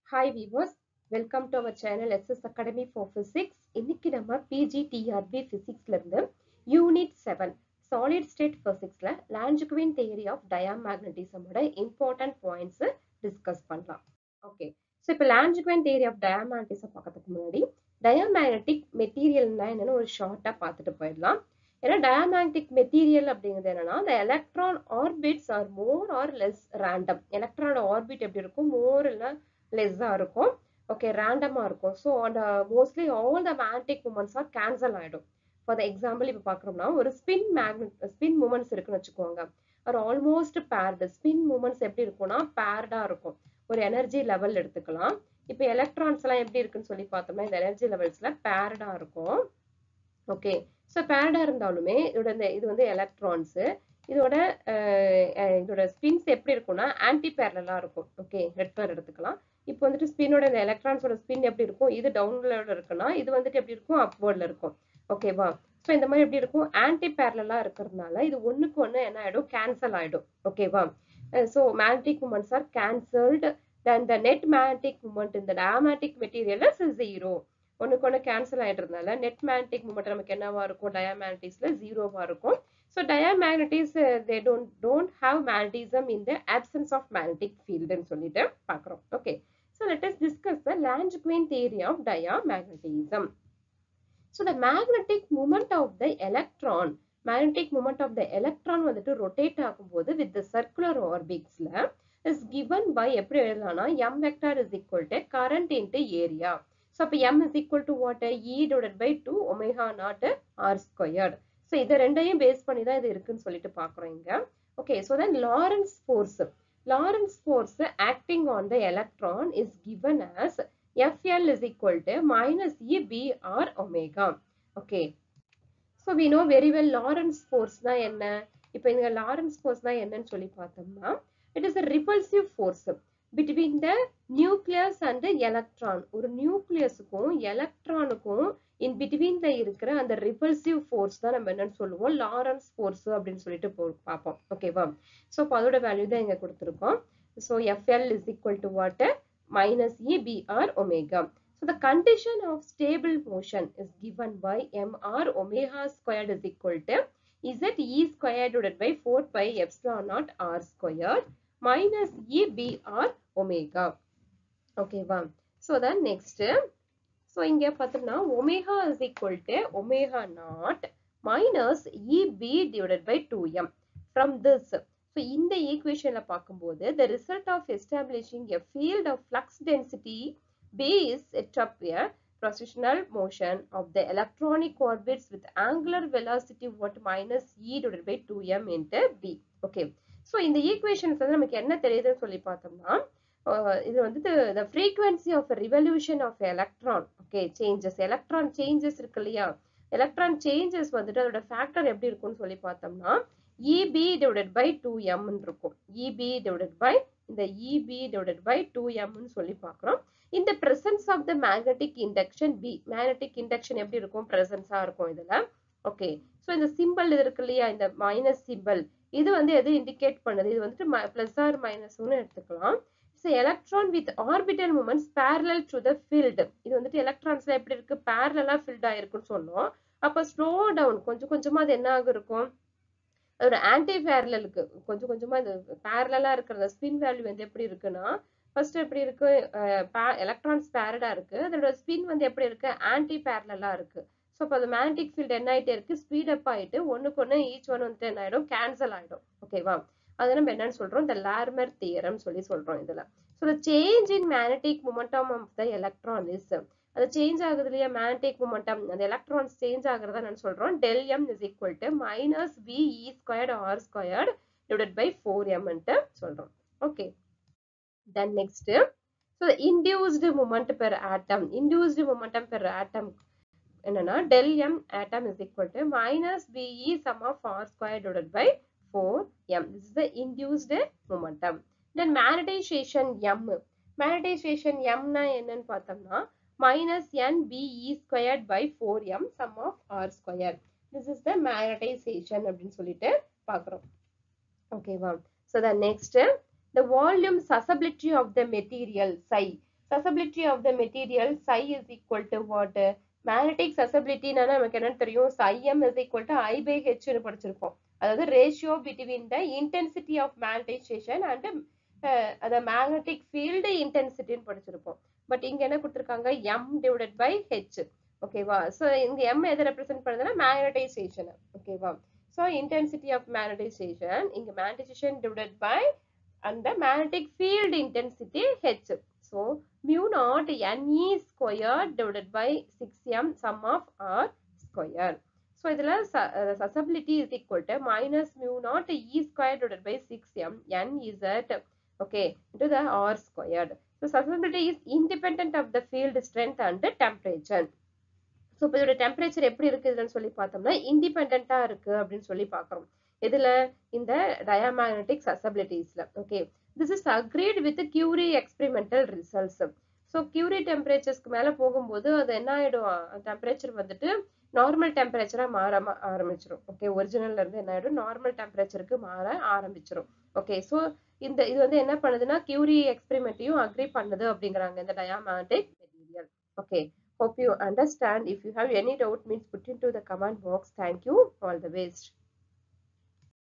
hi viewers welcome to our channel SS academy for physics இன்னைக்கு நம்ம PGTRB ஃபிசிக்ஸ்ல இருந்து யூனிட் செவன் சாலிட் ஸ்டேட் ஃபிசிக்ஸ்ல லாஞ்சுகுவின் தியரி ஆஃப் டயாமேக்னட்டிசமோட இம்பார்ட்டன்ட் பாயிண்ட்ஸ் டிஸ்கஸ் பண்ணலாம் ஓகே ஸோ இப்போ லாஞ்சுகுவின் தியரி ஆஃப் டயாமேக்னட்டிசம் பார்க்கறதுக்கு முன்னாடி டயாமேக்னட்டிக் மெட்டீரியல்னா என்னன்னு ஒரு ஷார்ட்டா பார்த்துட்டு போயிடலாம் ஏன்னா டயாமேக்னட்டிக் மெட்டீரியல் அப்படிங்கிறது என்னன்னா the electron orbits are more or less random எலக்ட்ரானோட ஆர்பிட் எப்படி இருக்கும் மோர் இல்ல லெஸ்ஸா இருக்கும் ஓகே ரேண்டமா இருக்கும் ஸோ அந்த mostly all the magnetic moments are cancel ஆயிடும் ஃபார் த எக்ஸாம்பிள் இப்போ பார்க்குறோம்னா ஒரு ஸ்பின் மேக்னெட் ஸ்பின் மூமெண்ட்ஸ் இருக்குன்னு வச்சுக்கோங்க ஒரு ஆல்மோஸ்ட் பேர்டு ஸ்பின் மூமெண்ட்ஸ் எப்படி இருக்கும்னா பேர்டா இருக்கும் ஒரு எனர்ஜி லெவல் எடுத்துக்கலாம் இப்போ எலக்ட்ரான்ஸ் எல்லாம் எப்படி இருக்குன்னு சொல்லி பார்த்தோம்னா இந்த எனர்ஜி லெவல்ஸ்ல பேர்டா இருக்கும் ஓகே ஸோ பேரடா இருந்தாலுமே இதோட இந்த இது வந்து எலக்ட்ரான்ஸ் இதோட இதோட ஸ்பின்ஸ் எப்படி இருக்கும்னா ஆன்டி பேரலா இருக்கும் ஓகே ரெட் கலர் எடுத்துக்கலாம் இப்போ வந்துட்டு ஸ்பின்னோட இந்த எலக்ட்ரான்ஸோட ஸ்பின் எப்படி இருக்கும் இது டவுன்ல இருக்குன்னா இது வந்துட்டு எப்படி இருக்கும் அப்வர்ட்ல இருக்கும் ஓகேவா ஸோ இந்த மாதிரி எப்படி இருக்கும் ஆன்டி பேரலா இருக்கிறதுனால இது ஒண்ணுக்கு ஒண்ணு என்ன ஆயிடும் கேன்சல் ஆயிடும் ஓகேவா so magnetic moments are cancelled then the net magnetic moment இந்த டயமேட்டிக் மெட்டீரியல் இஸ் ஜீரோ ஒன்றுக்கு ஒன்று கேன்சல் ஆகிடுறதுனால நெட் மேக்னட்டிக் மூமெண்ட் நமக்கு என்னவா இருக்கும் டயாமேக்னட்டிஸ்ல ஜீரோவா இருக்கும் so diamagnetics they don't don't have magnetism in the absence of magnetic ஃபீல்டுன்னு சொல்லிட்டு பார்க்குறோம் okay so let us discuss the Langevin theory of diamagnetism so the magnetic moment of the electron magnetic moment of the electron வந்துட்டு rotate ஆகும்போது with the circular ஆர்பிட்ஸ்ல is given by எப்படி எழுதலாம்னா M vector is equal to current into area so அப்போ M is equal to what e divide by two omega not r squared so இதை ரெண்டையும் base பண்ணி தான் இது இருக்குன்னு சொல்லிட்டு பார்க்குறோம் இங்க okay so then Lorentz force Lorentz force acting on the electron is given as FL is equal to minus e B r omega okay so we know very well Lorentz force தான் என்ன இப்போ இங்க Lawrence force தான் என்னன்னு சொல்லி பார்த்தோம்னா it is a repulsive force between the nucleus and electron ஒரு நியூக்ளியஸுக்கும் எலக்ட்ரானுக்கும் இன் பிட்வீன்ல இருக்கிற அந்த ரிபல்சிவ் ஃபோர்ஸ் தான் நம்ம என்னன்னு சொல்லுவோம் லாரன்ஸ் ஃபோர்ஸ் அப்படின்னு சொல்லிட்டு பார்ப்போம் ஓகேவா ஸோ அப்போ அதோட வேல்யூ தான் இங்க கொடுத்துருக்கோம் so FL is equal to what minus e B r omega So the condition of stable motion is given by mr omega squared is equal to z e squared divided by 4 pi epsilon naught r squared minus e b r omega ஓகேவா so then next so இங்க பார்த்தோம்னா omega is equal to omega not minus e B divided by two m from this so இந்த ஈக்குவேஷன்ல பார்க்கும்போது the result of establishing a field of flux density B is set up a processional motion of the electronic orbits with angular velocity what minus e divided by 2m into b okay so இந்த equations வந்து நமக்கு என்ன தெரியுதுன்னு சொல்லி பார்த்தோம்னா இது வந்து the frequency of revolution of electron okay changes electron changes இருக்கு இல்லையா எலக்ட்ரான் சேஞ்சஸ் வந்துட்டு அதோட ஃபேக்டர் எப்படி இருக்கும்னு சொல்லி பார்த்தோம்னா இபி டிவைடட் பை டூ எம்னு இருக்கும் இபி டிவைடட் பை இந்த இபி டிவைடட் பை டூ எம்னு சொல்லி பார்க்குறோம் இந்த presence of the magnetic induction B magnetic induction எப்படி இருக்கும் பிரசன்ஸா இருக்கும் இதுல ஓகே ஸோ இந்த சிம்பிள் இது இருக்கு இல்லையா இந்த மைனஸ் சிம்பிள் இது வந்து எது இண்டிகேட் பண்ணுது இது வந்துட்டு பிளஸ் ஆர் மைனஸ்னு எடுத்துக்கலாம் so electron with orbital moments parallel to the field இது வந்துட்டு எலக்ட்ரான்ஸ்ல எப்படி இருக்கு பேரலா ஃபில்ட் ஆயிருக்குன்னு சொன்னோம் அப்போ ஸ்லோ டவுன் கொஞ்சம் கொஞ்சமா அது என்ன ஆகும் இருக்கும் அதோட ஆன்டி பேரலலுக்கு கொஞ்சம் கொஞ்சமா இது பேரலா இருக்கிற ஸ்பின் வேல்யூ வந்து எப்படி இருக்குன்னா ஃபர்ஸ்ட் எப்படி இருக்கு எலக்ட்ரான்ஸ் பேரடா இருக்கு அதோட ஸ்பின் வந்து எப்படி இருக்கு ஆன்டி பேரலா இருக்கு ஸோ அப்போ அது மேக்னட்டிக் ஃபீல்டு என்ன ஆயிட்டே இருக்கு ஸ்பீட் அப் ஆயிட்டு ஒன்னுக்கு ஒன்று ஈச் ஒன் வந்துட்டு என்ன ஆயிடும் கேன்சல் ஆயிடும் ஓகேவா அது நம்ம என்னன்னு சொல்றோம் இந்த லார்மர் தியரம் சொல்லி சொல்றோம் இதுல so the change in magnetic momentum of the electron is அது சேஞ்ச் ஆகுது இல்லையா மேக்னட்டிக் மொமெண்டம் அந்த எலக்ட்ரான்ஸ் சேஞ்ச் ஆகுறதா நான் சொல்றோம் del m is equal to minus v e squared r squared divide by four எம்ன்ட்டு சொல்றோம் okay then next so the induced moment per atom induced momentum per atom என்னன்னா del m atom is equal to minus be sum of r square divided by 4 m this is the induced momentum then magnetization m magnetization m னா என்னன்னு பார்த்தோம்னா minus n be squared by 4 m sum of r square this is the magnetization அப்படின்னு சொல்லிட்டு பார்க்குறோம் ஓகேவா so the next the volume susceptibility of the material psi susceptibility of the material psi is equal to what magnetic சசபிலிட்டினா நமக்கு என்னன்னு தெரியும் psi m is equal to i by h னு படிச்சிருப்போம் அதாவது ratio between the intensity of magnetization and அந்த magnetic field இன்டென்சிட்டின்னு படிச்சிருப்போம் பட் இங்க என்ன கொடுத்துருக்காங்க m டிவைடட் பை ஹெச் ஓகேவா ஸோ இங்க m எதை ரெப்ரசென்ட் பண்ணுதுன்னா மேக்னடைசேஷன் ஓகேவா ஸோ இன்டென்சிட்டி ஆஃப் மேக்னடைசேஷன் இங்க மேக்னடைசேஷன் டிவைடட் பை அந்த magnetic field intensity H so mu not NE square divided by six m sum of r square so இதில் susceptibility is equal to minus mu not e square divided by six m n Z okay into the r squared so susceptibility is independent of the field strength and temperature so இப்போ இதோட temperature எப்படி இருக்குதுன்னு சொல்லி பார்த்தோம்னா இண்டிபெண்ட்டாக இருக்கு அப்படின்னு சொல்லி பார்க்குறோம் இதுல இந்த டயாமேக்னெட்டிக் சசபிலிட்டிஸ்ல okay this is agreed with Curie experimental results so Curie டெம்பரேச்சர்ஸ்க்கு மேலே போகும்போது அது என்ன ஆயிடும் டெம்பரேச்சர் வந்துட்டு நார்மல் டெம்பரேச்சரா மாற ஆரம்பிச்சிடும் ஓகே ஒரிஜினல்ல இருந்து என்ன ஆயிடும் நார்மல் டெம்பரேச்சருக்கு மாற ஆரம்பிச்சிடும் ஓகே ஸோ இந்த இது வந்து என்ன பண்ணுதுன்னா கியூரி எக்ஸ்பெரிமெண்ட்டையும் அக்ரி பண்ணுது அப்படிங்கிறாங்க இந்த diamagnetic material okay hope you understand if you have any doubt means put into the comment box thank you all the best